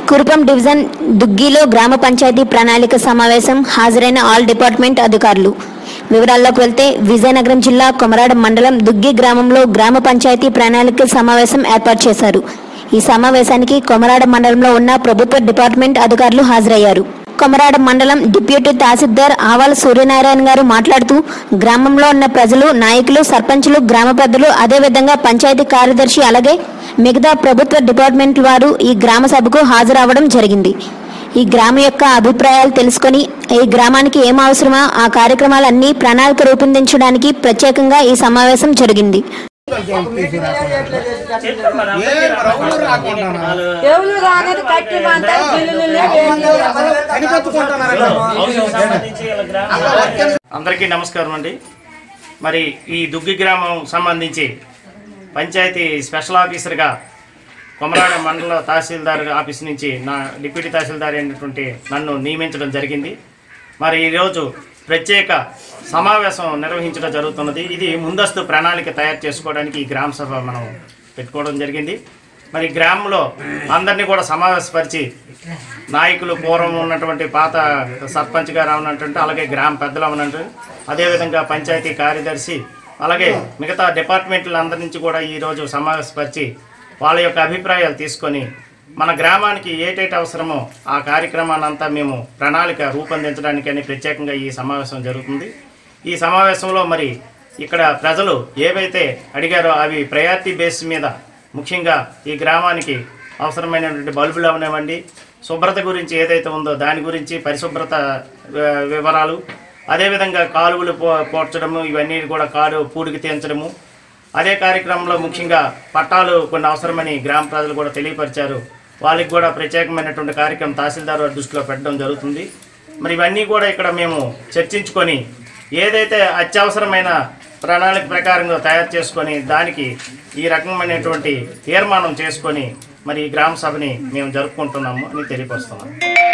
Kurupam division దుగ్గిలో గ్రామ పంచాయతీ ప్రణాళిక సమావేశం హాజరైన ఆల్ డిపార్ట్మెంట్ అధికారులు వివరాల్లోకి వెళ్తే విజయనగరం జిల్లా కొమరాడ మండలం దుగ్గి గ్రామంలో గ్రామ పంచాయతీ ప్రణాళిక సమావేశం ఏర్పాటు చేశారు ఈ సమావేశానికి కొమరాడ మండలంలో ఉన్న ప్రభుత్వ డిపార్ట్మెంట్ అధికారులు హాజరయ్యారు కొమరాడ మండలం డిప్యూటీ తహసీల్దార్ ఆవాల సూర్యనారాయణ గారు మాట్లాడుతూ గ్రామంలో ఉన్న ప్రజలు నాయకులు సర్పంచులు గ్రామ పెద్దలు అదేవిధంగా పంచాయతీ కార్యదర్శి అలాగే మిగతా ప్రభుత్వ డిపార్ట్మెంట్ వారు ఈ గ్రామ సభకు హాజరవ్వడం జరిగింది ఈ గ్రామం యొక్క అభిప్రాయాలు తెలుసుకొని ఈ గ్రామానికి ఏం అవసరమో ఆ కార్యక్రమాలన్నీ ప్రణాళిక రూపొందించడానికి ప్రత్యేకంగా ఈ సమావేశం జరిగింది ఎవరు రానది కట్టి మాత్రం బిల్లులు అందరికీ నమస్కారం అండి మరి ఈ దుగ్గి గ్రామం సంబంధించి పంచాయతీ స్పెషల్ ఆఫీసర్గా కొమరాడ మండల తహసీల్దార్ ఆఫీస్ నుంచి నా డిప్యూటీ తహసీల్దార్ అయినటువంటి నన్ను నియమించడం జరిగింది మరి ఈరోజు ప్రత్యేక సమావేశం నిర్వహించడం జరుగుతున్నది ఇది ముందస్తు ప్రణాళిక తయారు చేసుకోవడానికి ఈ గ్రామ సభ మనం పెట్టుకోవడం జరిగింది మరి గ్రామంలో అందరినీ కూడా సమావేశపరిచి నాయకులు పూర్వం ఉన్నటువంటి పాత సర్పంచ్ గారు ఉన్నటువంటి అలాగే గ్రామ పెద్దలు ఉన్నటువంటి అదేవిధంగా పంచాయతీ కార్యదర్శి అలాగే మిగతా డిపార్ట్మెంట్ల అందరి నుంచి కూడా ఈరోజు సమావేశపరిచి వాళ్ళ యొక్క అభిప్రాయాలు తీసుకొని మన గ్రామానికి ఏటేటి అవసరమో ఆ కార్యక్రమాన్ని అంతా మేము ప్రణాళిక రూపొందించడానికి అని ప్రత్యేకంగా ఈ సమావేశం జరుగుతుంది ఈ సమావేశంలో మరి ఇక్కడ ప్రజలు ఏవైతే అడిగారో అవి ప్రయారిటీ బేస్ మీద ముఖ్యంగా ఈ గ్రామానికి అవసరమైనటువంటి బల్బులు అవనివ్వండి శుభ్రత గురించి ఏదైతే ఉందో దాని గురించి పరిశుభ్రత ఆ, వివరాలు అదేవిధంగా కాలువలు పో పోడ్చడము ఇవన్నీ కూడా కాలు పూడికి తీయించడము అదే కార్యక్రమంలో ముఖ్యంగా పట్టాలు కొన్ని అవసరమని గ్రామ ప్రజలు కూడా తెలియపరిచారు వాళ్ళకి కూడా ప్రత్యేకమైనటువంటి కార్యక్రమం తహసీల్దార్ వారి దృష్టిలో పెట్టడం జరుగుతుంది మరి ఇవన్నీ కూడా ఇక్కడ మేము చర్చించుకొని ఏదైతే అత్యవసరమైన ప్రణాళిక ప్రకారంగా తయారు చేసుకొని దానికి ఈ రకమైనటువంటి తీర్మానం చేసుకొని మరి ఈ గ్రామ సభని మేము జరుపుకుంటున్నాము అని తెలియపరుస్తున్నాం